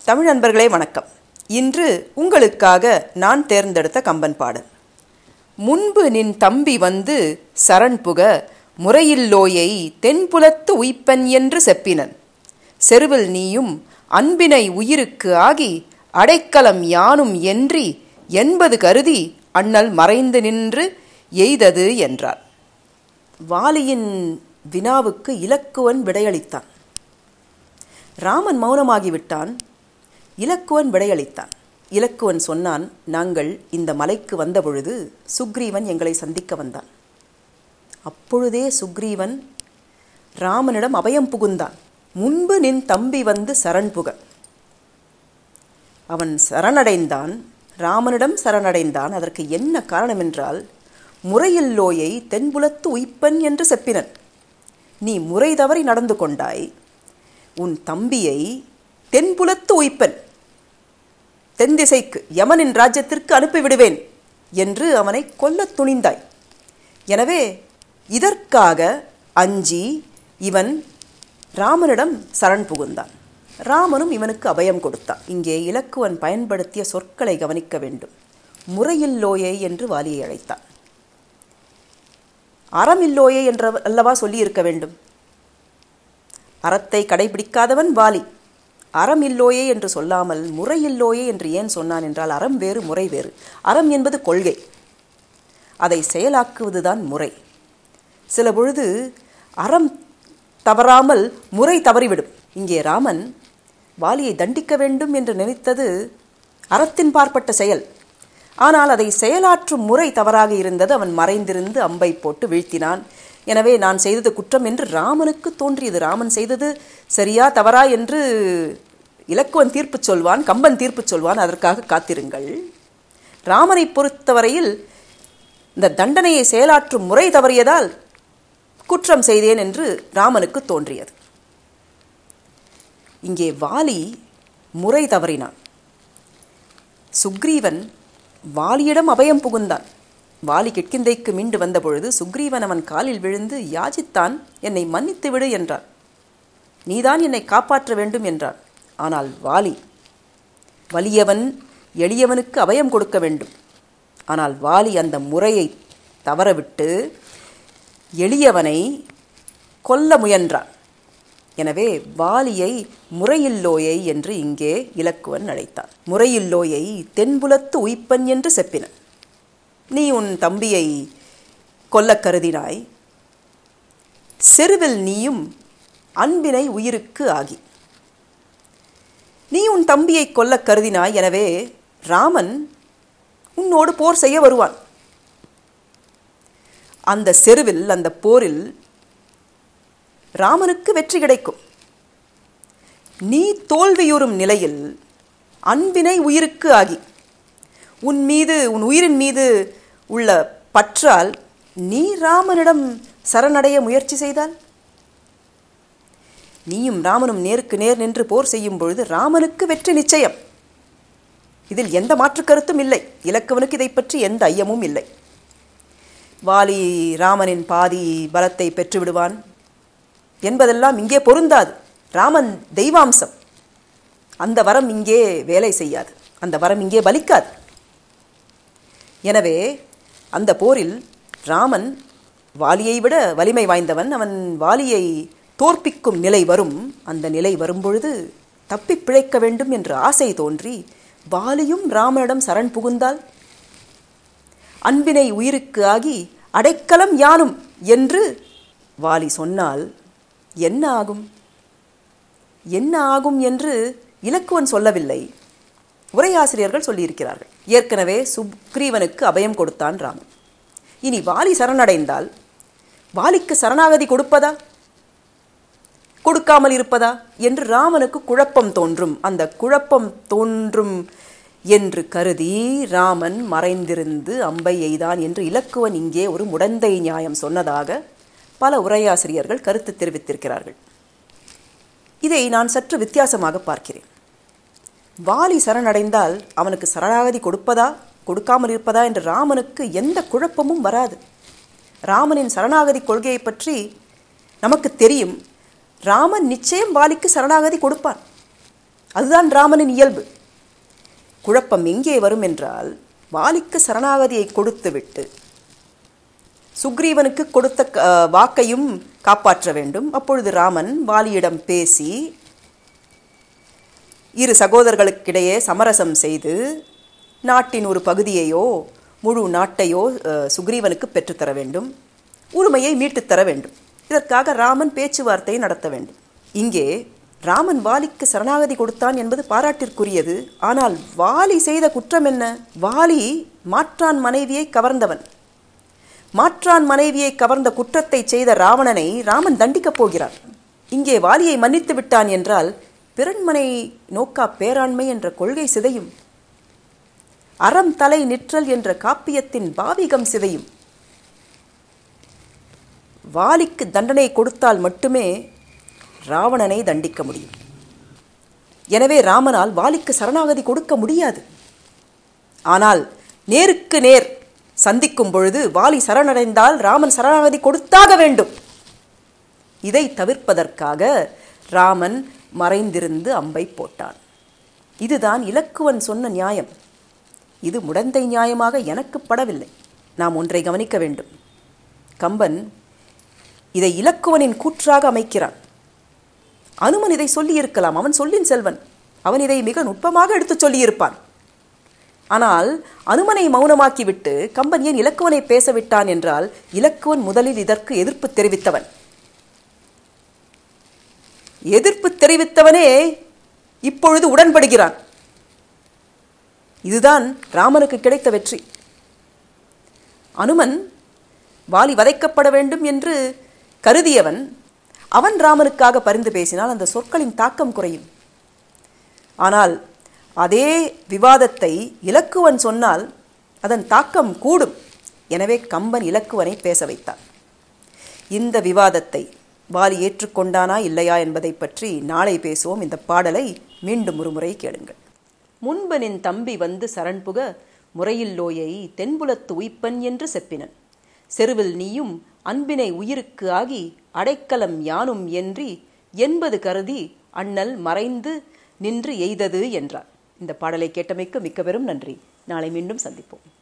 தமிழ் நண்பர்களே வணக்கம் இன்று உங்களுக்காக நான் தேர்ந்தெடுத்த கம்பன் பாடல் முன்பு நின் தம்பி வந்து சரண் புக முறையில்லோயை தென்புலத்து உய்ப்பன் என்று செப்பினன் செருவில் நீயும் அன்பினை உயிருக்கு ஆகி அடைக்கலம் யானும் என்றி என்பது கருதி அண்ணல் மறைந்து நின்று எய்தது என்றார் வாலியின் வினாவுக்கு இலக்குவன் விடையளித்தான் ராமன் மௌனமாகிவிட்டான் இலக்குவன் விடையளித்தான் இலக்குவன் சொன்னான் நாங்கள் இந்த மலைக்கு வந்தபொழுது சுக்ரீவன் எங்களை சந்திக்க வந்தான் அப்பொழுதே சுக்ரீவன் ராமனிடம் அபயம் புகுந்தான் முன்பு நின் தம்பி வந்து சரண் புக அவன் சரணடைந்தான் ராமனிடம் சரணடைந்தான் அதற்கு என்ன காரணம் என்றால் முறையில்லோயை தென்புலத்து உய்ப்பன் என்று செப்பினன் நீ முறை தவறி நடந்து கொண்டாய் உன் தம்பியை தென்புலத்து உய்ப்பன் தென் திசைக்கு யமனின் ராஜ்யத்திற்கு அனுப்பிவிடுவேன் என்று அவனை கொல்லத் துணிந்தாய் எனவே இதற்காக அஞ்சி இவன் ராமனிடம் சரண் புகுந்தான் ராமனும் இவனுக்கு அபயம் கொடுத்தான் இங்கே இலக்குவன் பயன்படுத்திய சொற்களை கவனிக்க வேண்டும் முறையில்லோயே என்று வாலியை அழைத்தான் அறமில்லோயே என்ற அல்லவா சொல்லி இருக்க வேண்டும் அறத்தை கடைபிடிக்காதவன் வாலி அறம் இல்லோயே என்று சொல்லாமல் முறையில்லோயே என்று ஏன் சொன்னான் என்றால் அறம் வேறு முறை வேறு அறம் என்பது கொள்கை அதை செயலாக்குவதுதான் முறை சில பொழுது அறம் தவறாமல் முறை தவறிவிடும் இங்கே ராமன் வாலியை தண்டிக்க வேண்டும் என்று நினைத்தது அறத்தின் பார்ப்பட்ட செயல் ஆனால் அதை செயலாற்றும் முறை தவறாக இருந்தது அவன் மறைந்திருந்து அம்பை போட்டு வீழ்த்தினான் எனவே நான் செய்தது குற்றம் என்று ராமனுக்கு தோன்றியது ராமன் செய்தது சரியா தவறா என்று இலக்குவன் தீர்ப்பு சொல்வான் கம்பன் தீர்ப்பு சொல்வான் அதற்காக காத்திருங்கள் ராமனை பொறுத்தவரையில் இந்த தண்டனையை செயலாற்றும் முறை தவறியதால் குற்றம் செய்தேன் என்று ராமனுக்கு தோன்றியது இங்கே வாலி முறை தவறினான் சுக்ரீவன் வாலியிடம் அபயம் புகுந்தான் வாலி கிட்கிந்தைக்கு மீண்டு வந்தபொழுது சுக்ரீவன் அவன் காலில் விழுந்து யாசித்தான் என்னை மன்னித்து விடு என்றான் நீதான் என்னை காப்பாற்ற வேண்டும் என்றான் ஆனால் வாலி வலியவன் எளியவனுக்கு அபயம் கொடுக்க வேண்டும் ஆனால் வாலி அந்த முறையை தவறவிட்டு எளியவனை கொல்ல முயன்றான் எனவே வாலியை முறையில்லோயை என்று இங்கே இலக்குவன் அழைத்தான் முறையில்லோயை தென்புலத்து உய்ப்பன் என்று செப்பினன் நீ உன் தம்பியை கொல்ல கருதினாய் செருவில் நீயும் அன்பினை உயிருக்கு ஆகி நீ உன் தம்பியை கொல்ல கருதினாய் எனவே ராமன் உன்னோடு போர் செய்ய வருவான் அந்த செருவில் அந்த போரில் ராமனுக்கு வெற்றி கிடைக்கும் நீ தோல்வியுறும் நிலையில் அன்பினை உயிருக்கு ஆகி உன் மீது உன் உயிரின் மீது உள்ள பற்றால் நீ ராமனிடம் சரணடைய முயற்சி செய்தால் நீயும் ராமனும் நேருக்கு நேர் நின்று போர் செய்யும் பொழுது ராமனுக்கு வெற்றி நிச்சயம் இதில் எந்த மாற்று கருத்தும் இல்லை இலக்குவனுக்கு இதை பற்றி எந்த ஐயமும் இல்லை வாலி ராமனின் பாதி பலத்தை பெற்று விடுவான் என்பதெல்லாம் இங்கே பொருந்தாது ராமன் தெய்வாம்சம் அந்த வரம் இங்கே வேலை செய்யாது அந்த வரம் இங்கே பலிக்காது எனவே அந்த போரில் ராமன் வாலியை விட வலிமை வாய்ந்தவன் அவன் வாலியை தோற்பிக்கும் நிலை வரும் அந்த நிலை வரும்பொழுது தப்பி பிழைக்க வேண்டும் என்ற ஆசை தோன்றி வாலியும் ராமனிடம் சரண் புகுந்தால் அன்பினை உயிருக்கு ஆகி அடைக்கலம் யானும் என்று வாலி சொன்னால் என்ன ஆகும் என்ன ஆகும் என்று இலக்குவன் சொல்லவில்லை உரையாசிரியர்கள் சொல்லியிருக்கிறார்கள் ஏற்கனவே சுக்ரீவனுக்கு அபயம் கொடுத்தான் ராமன் இனி வாலி சரணடைந்தால் வாலிக்கு சரணாகதி கொடுப்பதா கொடுக்காமல் இருப்பதா என்று ராமனுக்கு குழப்பம் தோன்றும் அந்த குழப்பம் தோன்றும் என்று கருதி ராமன் மறைந்திருந்து அம்பை எய்தான் என்று இலக்குவன் இங்கே ஒரு முடந்தை நியாயம் சொன்னதாக பல உரையாசிரியர்கள் கருத்து தெரிவித்திருக்கிறார்கள் இதை நான் சற்று வித்தியாசமாக பார்க்கிறேன் வாலி சரணடைந்தால் அவனுக்கு சரணாகதி கொடுப்பதா கொடுக்காமல் இருப்பதா என்று ராமனுக்கு எந்த குழப்பமும் வராது ராமனின் சரணாகதி கொள்கையை பற்றி நமக்கு தெரியும் ராமன் நிச்சயம் வாலிக்கு சரணாகதி கொடுப்பான் அதுதான் ராமனின் இயல்பு குழப்பம் எங்கே வரும் என்றால் வாலிக்கு சரணாகதியை கொடுத்துவிட்டு சுக்ரீவனுக்கு கொடுத்த அஹ், வாக்கையும் காப்பாற்ற வேண்டும் அப்பொழுது ராமன் வாலியிடம் பேசி இரு சகோதரர்களுக்கிடையே சமரசம் செய்து நாட்டின் ஒரு பகுதியையோ முழு நாட்டையோ அஹ், சுக்ரீவனுக்கு பெற்றுத்தர வேண்டும் உரிமையை மீட்டுத் தர வேண்டும் இதற்காக ராமன் பேச்சுவார்த்தை நடத்த வேண்டும் இங்கே ராமன் வாலிக்கு சரணாகதி கொடுத்தான் என்பது பாராட்டிற்குரியது ஆனால் வாலி செய்த குற்றம் என்ன வாலி மாற்றான் மனைவியை கவர்ந்தவன் மாற்றான் மனைவியை கவர்ந்த குற்றத்தை செய்த ராவணனை ராமன் தண்டிக்கப் போகிறான் இங்கே வாலியை மன்னித்து விட்டான் என்றால் பிறன்மனை நோக்கா பேராண்மை என்ற கொள்கை சிதையும் அறம் தலை நிற்றல் என்ற காப்பியத்தின் பாவிகம் சிதையும் வாலிக்கு தண்டனை கொடுத்தால் மட்டுமே ராவணனை தண்டிக்க முடியும் எனவே ராமனால் வாலிக்கு சரணாகதி கொடுக்க முடியாது ஆனால் நேருக்கு நேர் சந்திக்கும் பொழுது வாலி சரணடைந்தால் ராமன் சரணாகதி கொடுத்தாக வேண்டும் இதை தவிர்ப்பதற்காக ராமன் மறைந்திருந்து அம்பை போட்டான் இதுதான் இலக்குவன் சொன்ன நியாயம் இது முடந்தை நியாயமாக எனக்கு படவில்லை நாம் ஒன்றை கவனிக்க வேண்டும் கம்பன் இதை இலக்குவனின் கூற்றாக அமைக்கிறான் அனுமன் இதை சொல்லியிருக்கலாம் அவன் சொல்லின் செல்வன் அவன் இதை மிக நுட்பமாக எடுத்துச் சொல்லியிருப்பான் ஆனால் அனுமனை மௌனமாக்கிவிட்டு கம்பன் ஏன் இலக்குவனை பேச விட்டான் என்றால் இலக்குவன் முதலில் இதற்கு எதிர்ப்பு தெரிவித்தவன் எதிர்ப்பு தெரிவித்தவனே இப்பொழுது உடன்படுகிறான் இதுதான் ராமனுக்கு கிடைத்த வெற்றி அனுமன் வாலி வதைக்கப்பட வேண்டும் என்று கருதியவன் அவன் ராமனுக்காக பரிந்து பேசினால் அந்த சொற்களின் தாக்கம் குறையும் ஆனால் அதே விவாதத்தை இலக்குவன் சொன்னால் அதன் தாக்கம் கூடும் எனவே கம்பன் இலக்குவனை பேச வைத்தான் இந்த விவாதத்தை வாலி ஏற்றுக்கொண்டானா இல்லையா என்பதை பற்றி நாளை பேசுவோம் இந்த பாடலை மீண்டும் ஒருமுறை கேளுங்கள் முன்பு நின் தம்பி வந்து சரண்புக முறையில்லோயை தென்புலத்து உய்ப்பன் என்று செப்பினன் செருவில் நீயும் அன்பினை உயிருக்கு ஆகி அடைக்கலம் யானும் என்றி என்பது கருதி அண்ணல் மறைந்து நின்று எய்தது என்றார் இந்த பாடலை கேட்டமைக்கு மிக்க பெரும் நன்றி நாளை மீண்டும் சந்திப்போம்